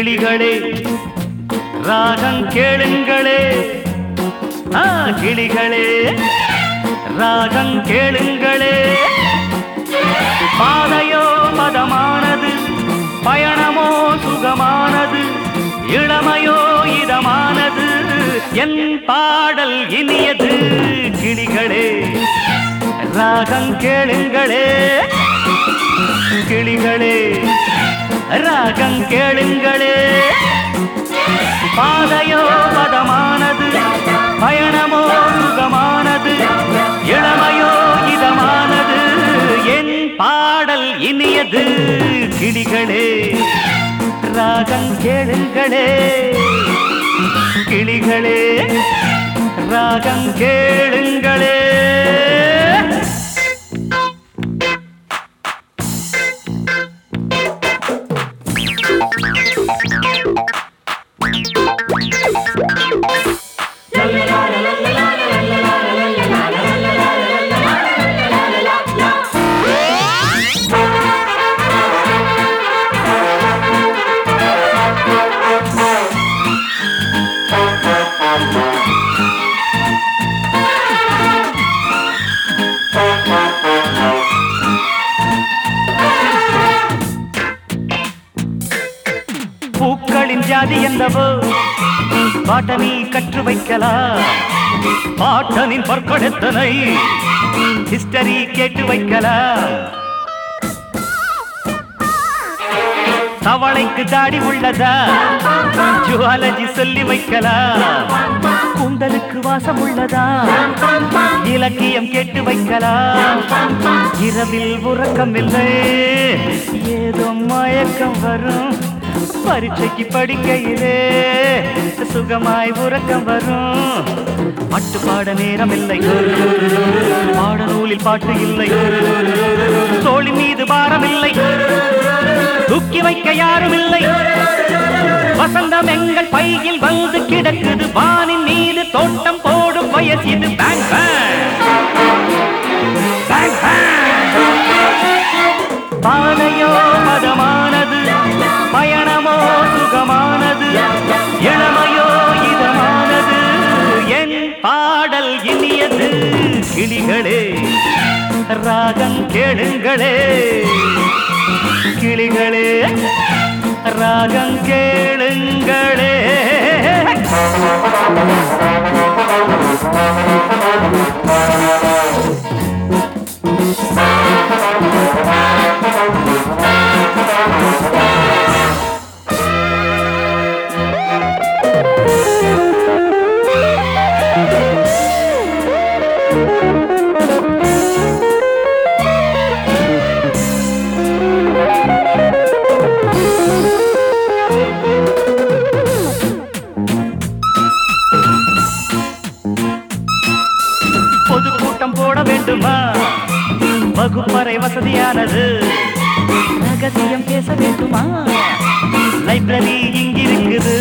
கிளிகளே ராகம் கேளுங்களே ஆ கிளிகளே ராகம் கேளுங்களே பாதையோ பதமானது பயணமோ சுகமானது இளமையோ இதமானது என் பாடல் இனியது கிளிகளே ராகம் கேளுங்களே கிளிகளே ராகம் கேளுங்களே பாதையோ பதமானது பயணமோ சுகமானது இளமையோ இதமானது என் பாடல் இனியது கிளிகளே ராகம் கேளுங்களே கிளிகளே ராகம் கேளுங்களே பூக்களின் ஜாதி என்னவோ பாட்டனி கற்று வைக்கலாம் பாட்டனின் பற்கொடத்தனை ஹிஸ்டரி கேட்டு வைக்கலாம் தவளைக்கு தாடி உள்ளதா ஜுவாலஜி சொல்லி வைக்கலாம் கூந்தலுக்கு வாசம் உள்ளதா இலக்கியம் கேட்டு வைக்கலாம் இரவில் உறக்கம் இல்லை ஏதோ மயக்கம் வரும் பரீட்சைக்கு படிக்கையிலே சுகமாய் உறக்கம் வரும் பாட்டு பாட நேரம் இல்லை பாட நூலில் பாட்டு இல்லை தோழி மீது பாரம் இல்லை தூக்கி வைக்க யாரும் இல்லை வசந்தம் எங்கள் பையில் வந்து கிடக்குது வானின் மீது தோட்டம் போடும் வயசு இது பேங்க் பேங்க் பாதையோ மதமானது பயணமோ சுகமானது இளமையோ இதமானது என் பாடல் இனியது கிளிகளே ராகம் கேளுங்களே கிளிகளே ராகம் கேளுங்களே பொதுக்கூட்டம் போட வேண்டுமா வகுப்பறை வசதியானது ரகசியம் பேச வேண்டுமா லைப்ரரி இங்கிருக்குது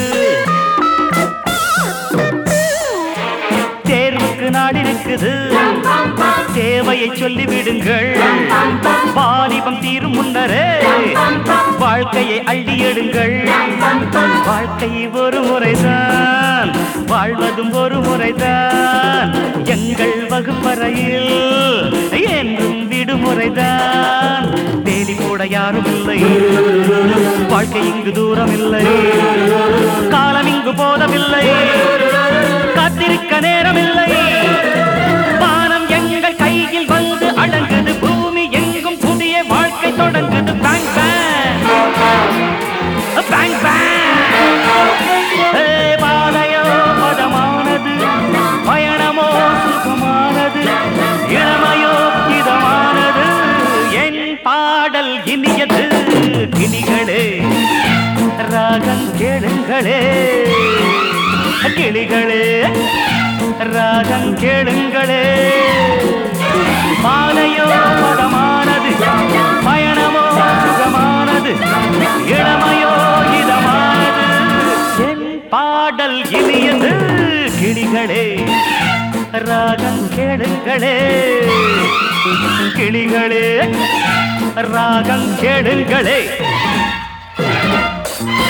தேர்வுக்கு நாடு இருக்குது தேவையை சொல்லி விடுங்கள் வாலிபம் தீரும் முன்னரே வாழ்க்கையை அள்ளி எடுங்கள் வாழ்க்கை ஒரு முறைதான் வாழ்வதும் ஒரு முறைதான் எங்கள் வகுப்பறையில் என்றும் விடுமுறைதான் தேடி கூட யாரும் இல்லை வாழ்க்கை இங்கு தூரம் இல்லை காலம் இங்கு போதவில்லை காத்திருக்க நேரமில்லை வானம் எங்கள் கையில் வந்து அடங்குது பூமி எங்கும் புதிய வாழ்க்கை தொடங்குது பேங்க் பேங்க் பேங்க் பாதையோ பதமானது பயணமோ சுகமானது இளமையோ இதமானது என் பாடல் இனியது கிளிகளே ராகம் கேளுங்களே கிளிகளே ராகம் கேளுங்களே பாதையோ பதமானது பயணமோ சுகமானது இளமையோ இதமானது என் பாடல் இனியது கிளிகளே ராகம் கேளுங்களே கிளிகளே ராகம் கேளுங்களே